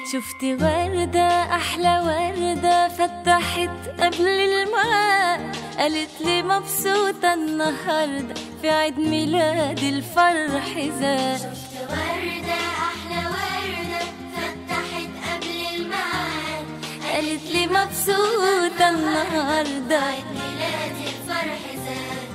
شفت وردة أحلى وردة فتحت قبل الماء قالت لي مبسوطة النهاردة في عيد ميلاد الفرح زاد شفت وردة أحلى وردة فتحت قبل الميعاد قالت لي مبسوطة النهاردة عيد ميلاد الفرح زاد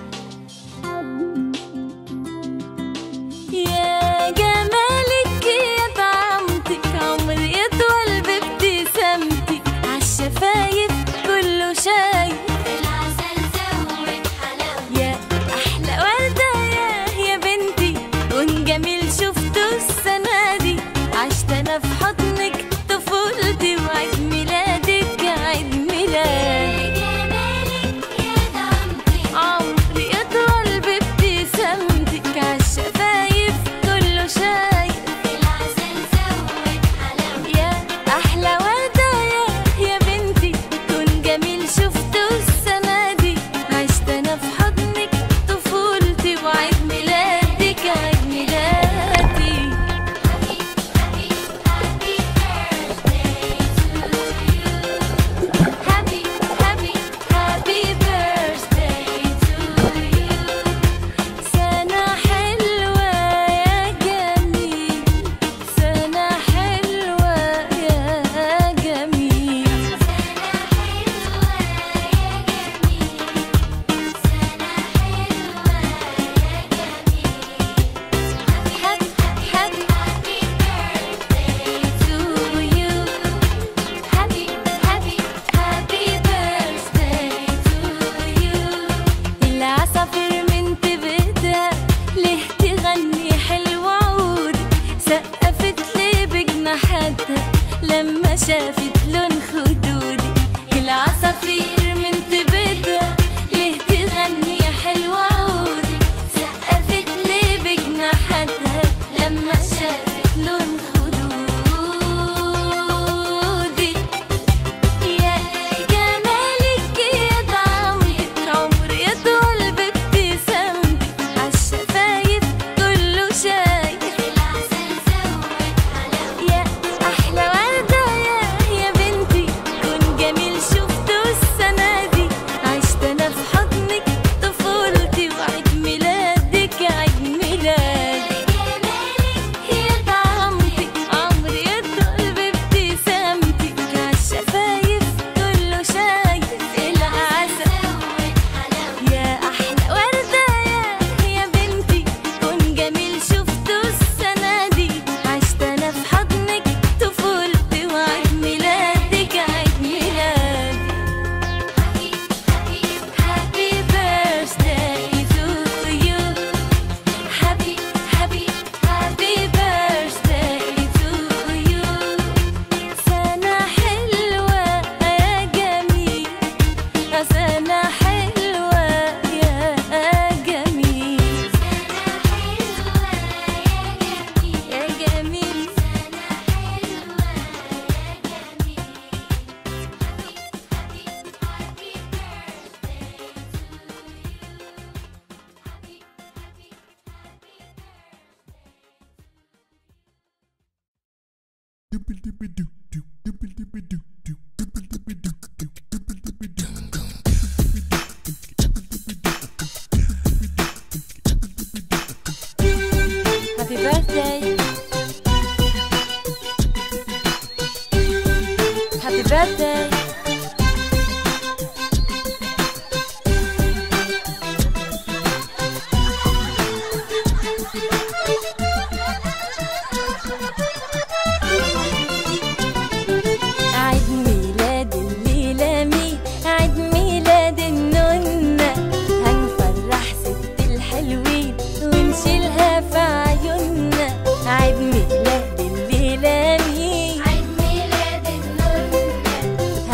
يا جمالك يا طعمتك عمري يطول بابتسامتك عالشفايف كله شايف العسل زود حلاوة يا احلى ورده يا يا بنتي كون جميل شفته السنه دي عشت انا في حضنك طفولتي وعيد ميلادك عيد ميلادي جمالك يا دمتك عمري يطول بابتسامتك عالشفايف كله شايف العسل زود حلاوة يا احلى ورده يا يا بنتي كون جميل شفته السنه دي عشت انا في حضنك طفولتي وعيد ميلادك عيد ميلادي Happy, happy, happy birthday to you سنه حلوه يا جميل سنه حلوه يا جميل Happy, happy, happy birthday to you Happy, happy, happy birthday to you العصافير من تبدا ليه تغني حلو عود سقفت لي بجناحاتها لما شافت لون خدودي العصافير من تبدا ليه تغني حلو عود سقفت لي بجناحاتها لما شافت لون خدودي يا جمالك يا طعمك عمري يطول بابتسامتك عالشفايف كله شايف العسل زود حلاوة يا أحلى وردة يا يا بنتي كون جميل شفته السنة دي عشت أنا في حضنك طفولتي وعيد ميلادك عيد ميلادي جمالك يا طعمتك عمري يطول بابتسامتك عالشفايف كله شايف العسل زود حلاوة يا أحلى وردة يا يا بنتي كون جميل شفته السنة دي عشت أنا في حضنك طفولتي وعيد ميلادك عيد ميلادي Happy, happy, Happy birthday to you Happy, happy, happy birthday to you سنة حلوة يا جميل سنة حلوة يا جميل يا جميل Happy birthday Happy birthday عيد ميلاد الليلة مين عيد ميلاد النونة هنفرح ست الحلوين ونشيلها في عيوننا عيد ميلاد الليلة مين عيد ميلاد النونة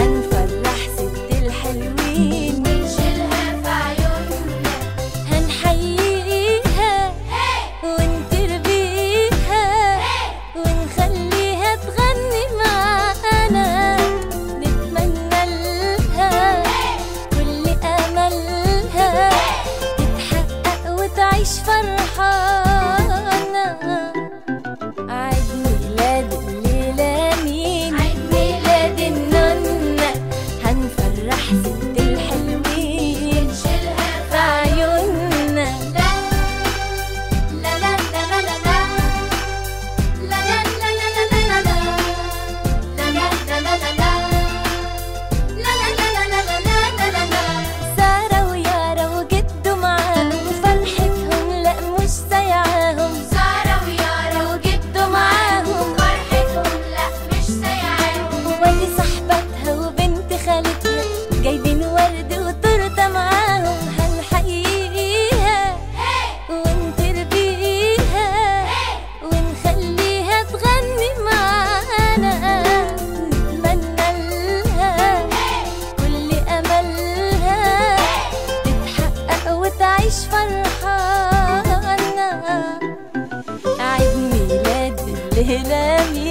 عيش فرحانة عيد ميلاد الليلة